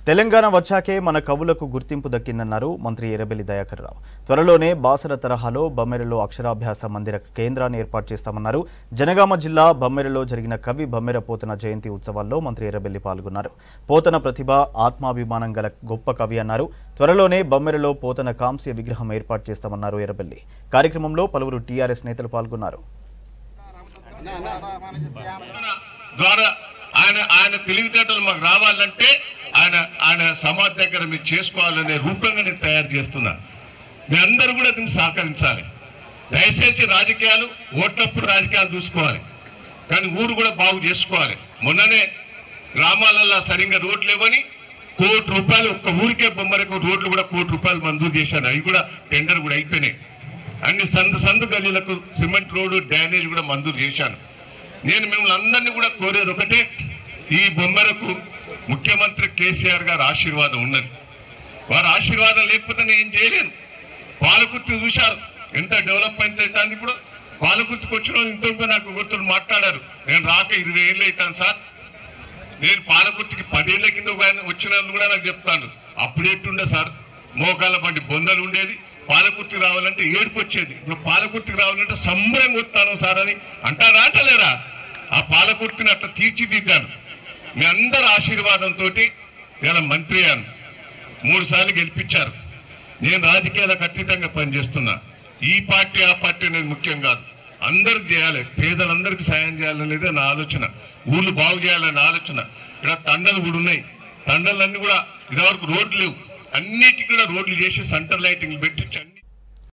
తెలంగాణ వచ్చాకే మన కవులకు గుర్తింపు దక్కిందన్నారు మంత్రి ఎర్రబెల్లి దయాకర్ రావు త్వరలోనే బాసర తరహాలో బమ్మెరలో అక్షరాభ్యాస మందిర కేంద్రాన్ని ఏర్పాటు చేస్తామన్నారు జనగామ జిల్లా బమ్మెరలో జరిగిన కవి బమ్మెర పోతన జయంతి ఉత్సవాల్లో మంత్రి ఎర్రబెల్లి పాల్గొన్నారు పోతన ప్రతిభ ఆత్మాభిమానం గల గొప్ప కవి అన్నారు త్వరలోనే బమ్మెరలో పోతన కాంస్య విగ్రహం ఏర్పాటు చేస్తామన్నారు ఎర్రబెల్లి కార్యక్రమంలో పలువురు టీఆర్ఎస్ నేతలు పాల్గొన్నారు ద్వారా ఆయన ఆయన తెలివితేటలు మాకు రావాలంటే ఆయన ఆయన సమాజ్ దగ్గర మీరు చేసుకోవాలనే రూపంగా నేను తయారు చేస్తున్నా మీ అందరూ కూడా దీన్ని సహకరించాలి దయచేసి రాజకీయాలు ఓట్లప్పుడు రాజకీయాలు చూసుకోవాలి కానీ ఊరు కూడా బాగు చేసుకోవాలి మొన్ననే గ్రామాలల్లో సరిగ్గా రోడ్లు ఇవ్వని కోటి రూపాయలు ఒక్క ఊరికే బొమ్మరకు రోడ్లు కూడా కోటి రూపాయలు మంజూరు చేశాను అవి కూడా టెండర్ కూడా అయిపోయినాయి అన్ని సందు సందు గలీలకు సిమెంట్ రోడ్డు డ్యానేజ్ కూడా మంజూరు చేశాను నేను మిమ్మల్ని అందరినీ కూడా కోరేది ఒకటే ఈ బొమ్మరకు ముఖ్యమంత్రి కేసీఆర్ గారి ఆశీర్వాదం ఉన్నది వారి ఆశీర్వాదం లేకపోతే నేను ఏం చేయలేను పాలకుర్తి చూశారు ఎంత డెవలప్మెంట్ అవుతుంది ఇప్పుడు పాలకుర్తికి వచ్చిన వాళ్ళు ఇంతకు నాకు గుర్తులు మాట్లాడారు నేను రాక ఇరవై ఏళ్ళు అవుతాను సార్ నేను పాలకుర్తికి పదేళ్ల కింద ఒక ఆయన వచ్చిన వాళ్ళు కూడా నాకు చెప్తాను అప్పుడు ఎట్టుండే సార్ మోకాల బండి బొందలు ఉండేది పాలకుర్తికి రావాలంటే ఏడుపు వచ్చేది ఇప్పుడు పాలకుర్తికి రావాలంటే సంబరంగా వస్తాను సార్ అని అంటారా అంటలేరా ఆ పాలకుర్తిని అట్లా తీర్చిదిద్దాను మీ అందరి ఆశీర్వాదంతో ఇలా మంత్రి అయ్యాను మూడు సార్లు గెలిపించారు నేను రాజకీయాలకు అతీతంగా పనిచేస్తున్నా ఈ పార్టీ ఆ పార్టీ అనేది ముఖ్యం కాదు అందరికి చేయాలి పేదలందరికీ సాయం చేయాలనేదే నా ఆలోచన ఊళ్ళు బాగు చేయాలనే ఆలోచన ఇక్కడ తండలు కూడా ఉన్నాయి తండలన్నీ కూడా ఇదివరకు రోడ్లు లేవు అన్నిటికీ కూడా రోడ్లు చేసి సెంటర్ లైటింగ్లు పెట్టించి అన్ని